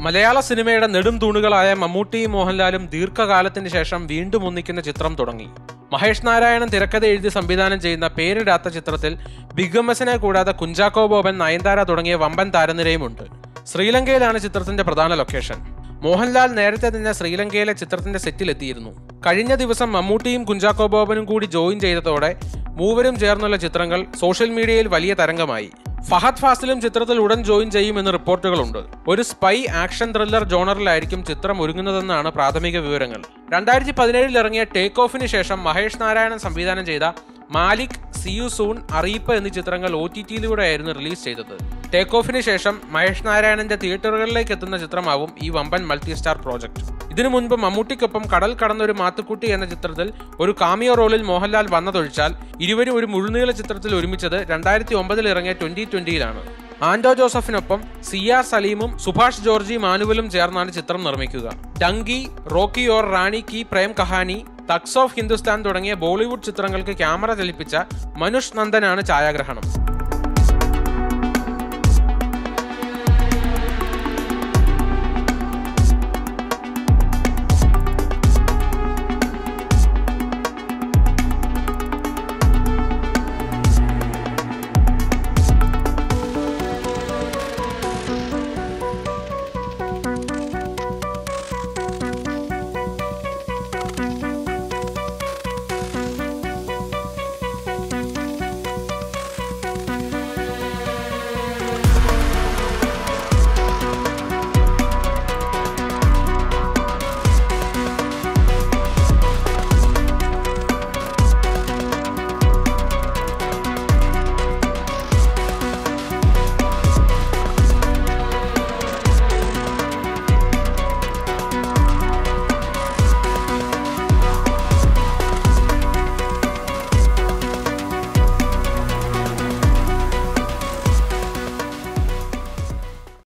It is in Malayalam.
മലയാള സിനിമയുടെ നെടും തൂണുകളായ മമ്മൂട്ടിയും മോഹൻലാലും ദീർഘകാലത്തിന് ശേഷം വീണ്ടും ഒന്നിക്കുന്ന ചിത്രം തുടങ്ങി മഹേഷ് നാരായണൻ തിരക്കഥ എഴുതി സംവിധാനം ചെയ്യുന്ന പേരിടാത്ത ചിത്രത്തിൽ ബിഗ് എം എസിനെ കൂടാതെ കുഞ്ചാക്കോ ബോബൻ നയൻതാര തുടങ്ങിയ വമ്പൻ താരനിരയുമുണ്ട് ശ്രീലങ്കയിലാണ് ചിത്രത്തിന്റെ പ്രധാന ലൊക്കേഷൻ മോഹൻലാൽ നേരത്തെ തന്നെ ശ്രീലങ്കയിലെ ചിത്രത്തിന്റെ സെറ്റിലെത്തിയിരുന്നു കഴിഞ്ഞ ദിവസം മമ്മൂട്ടിയും കുഞ്ചാക്കോ ബോബനും കൂടി ജോയിൻ ചെയ്തതോടെ മൂവരും ചേർന്നുള്ള ചിത്രങ്ങൾ സോഷ്യൽ മീഡിയയിൽ വലിയ തരംഗമായി ഫഹദ് ഫാസിലും ചിത്രത്തിൽ ഉടൻ ജോയിൻ ചെയ്യുമെന്ന് റിപ്പോർട്ടുകളുണ്ട് ഒരു സ്പൈ ആക്ഷൻ ത്രില്ലർ ജോണറിലായിരിക്കും ചിത്രം ഒരുങ്ങുന്നതെന്നാണ് പ്രാഥമിക വിവരങ്ങൾ രണ്ടായിരത്തി പതിനേഴിൽ ഇറങ്ങിയ ടേക്ക് ഓഫിന് ശേഷം മഹേഷ് നാരായണൻ സംവിധാനം ചെയ്ത മാലിക് സിയു സൂൺ അറിയിപ്പ് എന്നീ ചിത്രങ്ങൾ ഒ ടി ടിയിലൂടെയായിരുന്നു റിലീസ് ചെയ്തത് ടേക്ക് ഓഫിന് ശേഷം മഹേഷ് നാരായണന്റെ തിയേറ്ററുകളിലേക്ക് എത്തുന്ന ചിത്രമാവും ഈ വമ്പൻ മൾട്ടി സ്റ്റാർ പ്രോജക്ട് ഇതിനു മുൻപ് മമ്മൂട്ടിക്കൊപ്പം കടൽ കടന്ന ഒരു മാത്തുക്കുട്ടി എന്ന ചിത്രത്തിൽ ഒരു കാമിയോ റോളിൽ മോഹൻലാൽ വന്നതൊഴിച്ചാൽ ഇരുവരും ഒരു മുഴുനീള ചിത്രത്തിൽ ഒരുമിച്ചത് രണ്ടായിരത്തി ഒമ്പതിൽ ഇറങ്ങിയ ട്വന്റി ട്വന്റിയിലാണ് ആൻഡോ ജോസഫിനൊപ്പം സിയാർ സലീമും സുഭാഷ് ജോർജി മാനുവലും ചേർന്നാണ് ചിത്രം നിർമ്മിക്കുക ഡങ്കി റോക്കി ഓർ റാണി കി പ്രേം കഹാനി തക്സ് ഓഫ് ഹിന്ദുസ്ഥാൻ തുടങ്ങിയ ബോളിവുഡ് ചിത്രങ്ങൾക്ക് ക്യാമറ ചലിപ്പിച്ച മനുഷ് നന്ദനാണ് ഛായാഗ്രഹണം